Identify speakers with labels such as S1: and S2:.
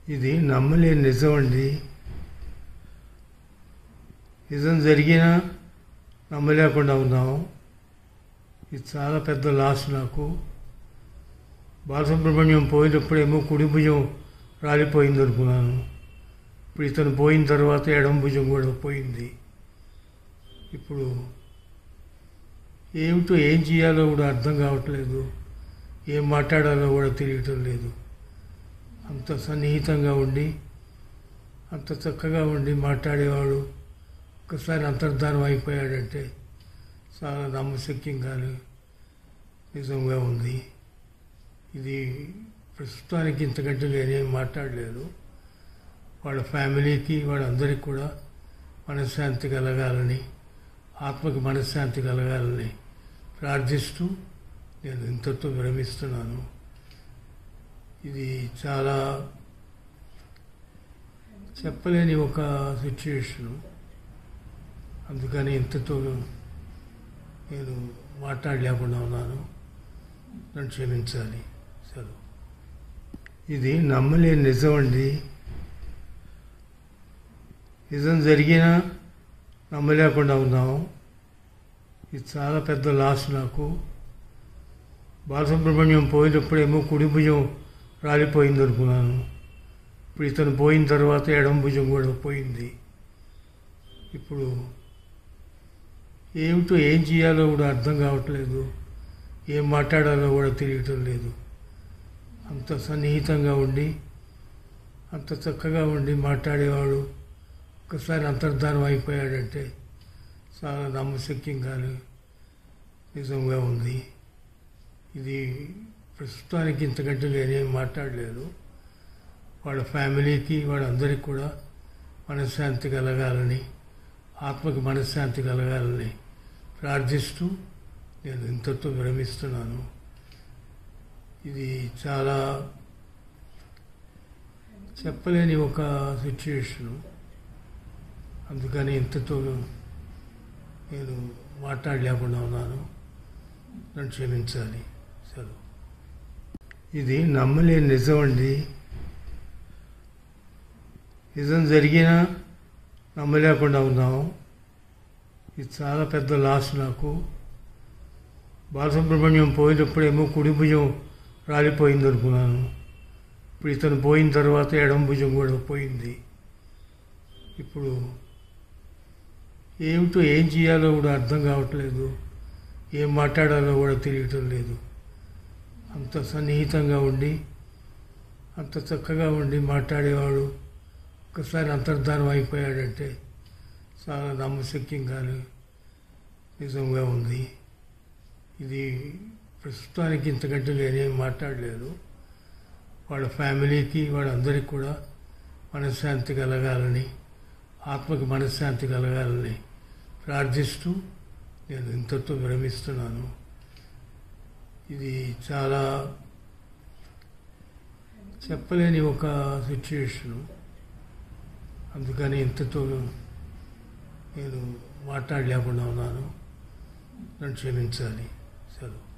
S1: ఇది నమ్మలేని నిజం అండి నిజం జరిగినా నమ్మలేకుండా ఉన్నాము ఇది చాలా పెద్ద లాస్ నాకు బాలసుబ్రహ్మణ్యం పోయినప్పుడేమో కుడి భుజం రాలిపోయింది అనుకున్నాను ఇప్పుడు ఇతను పోయిన తర్వాత ఎడం భుజం కూడా పోయింది ఇప్పుడు ఏమిటో ఏం చేయాలో కూడా అర్థం కావట్లేదు ఏం మాట్లాడాలో కూడా తెలియటం లేదు అంత సన్నిహితంగా ఉండి అంత చక్కగా ఉండి మాట్లాడేవాడు ఒకసారి అంతర్ధానం అయిపోయాడంటే చాలా నమ్మశక్యంగాను నిజంగా ఉంది ఇది ప్రస్తుతానికి ఇంతకంటే నేనేం మాట్లాడలేదు వాళ్ళ ఫ్యామిలీకి వాళ్ళందరికీ కూడా మనశ్శాంతి కలగాలని ఆత్మకి మనశ్శాంతి కలగాలని ప్రార్థిస్తూ నేను ఇంతతో విరమిస్తున్నాను ఇది చాలా చెప్పలేని ఒక సిచ్యుయేషను అందుకని ఇంతతో నేను మాట్లాడలేకుండా ఉన్నాను నన్ను క్షమించాలి సెలవు ఇది నమ్మలేని నిజం అండి నిజం జరిగినా నమ్మలేకుండా ఉన్నాము ఇది చాలా పెద్ద లాస్ నాకు బాలసుబ్రహ్మణ్యం పోయినప్పుడేమో కుడి భుజం రాలిపోయింది అనుకున్నాను ఇప్పుడు ఇతను పోయిన తర్వాత ఎడం భుజం కూడా పోయింది ఇప్పుడు ఏమిటో ఏం చేయాలో కూడా అర్థం కావట్లేదు ఏం మాట్లాడాలో కూడా తెలియటం లేదు అంత సన్నిహితంగా ఉండి అంత చక్కగా ఉండి మాట్లాడేవాడు ఒకసారి అంతర్ధానం అయిపోయాడంటే చాలా నమ్మశక్యంగాను నిజంగా ఉంది ఇది ప్రస్తుతానికి ఇంతకంటే నేనేం మాట్లాడలేదు వాళ్ళ ఫ్యామిలీకి వాళ్ళందరికీ కూడా మనశ్శాంతి కలగాలని ఆత్మకి మనశ్శాంతి కలగాలని ప్రార్థిస్తూ నేను ఇంతతో విరమిస్తున్నాను ఇది చాలా చెప్పలేని ఒక సిచ్యుయేషను అందుకని ఇంతతో నేను మాట్లాడలేకుండా ఉన్నాను నన్ను క్షమించాలి సెలవు ఇది నమ్మలేని నిజం అండి నిజం జరిగినా నమ్మలేకుండా ఉన్నాము ఇది చాలా పెద్ద లాస్ నాకు బాలసుబ్రహ్మణ్యం పోయినప్పుడేమో కుడి భుజం రాలిపోయింది అనుకున్నాను ఇప్పుడు ఇతను పోయిన తర్వాత ఎడం భుజం కూడా పోయింది ఇప్పుడు ఏమిటో ఏం చేయాలో కూడా అర్థం కావట్లేదు ఏం మాట్లాడాలో కూడా తెలియటం లేదు అంత సన్నిహితంగా ఉండి అంత చక్కగా ఉండి మాట్లాడేవాడు ఒకసారి అంతర్ధానం అయిపోయాడంటే చాలా నమ్మశక్యంగాను నిజంగా ఉంది ఇది ప్రస్తుతానికి ఇంతకంటే నేనేం మాట్లాడలేదు వాళ్ళ ఫ్యామిలీకి వాళ్ళందరికీ కూడా మనశ్శాంతి కలగాలని ఆత్మకి మనశ్శాంతి కలగాలని ప్రార్థిస్తూ నేను ఇంతతో విరమిస్తున్నాను ఇది చాలా చెప్పలేని ఒక సిచ్యుయేషను అందుకని ఇంతతో నేను మాట్లాడలేకుండా ఉన్నాను నన్ను క్షమించాలి సెలవు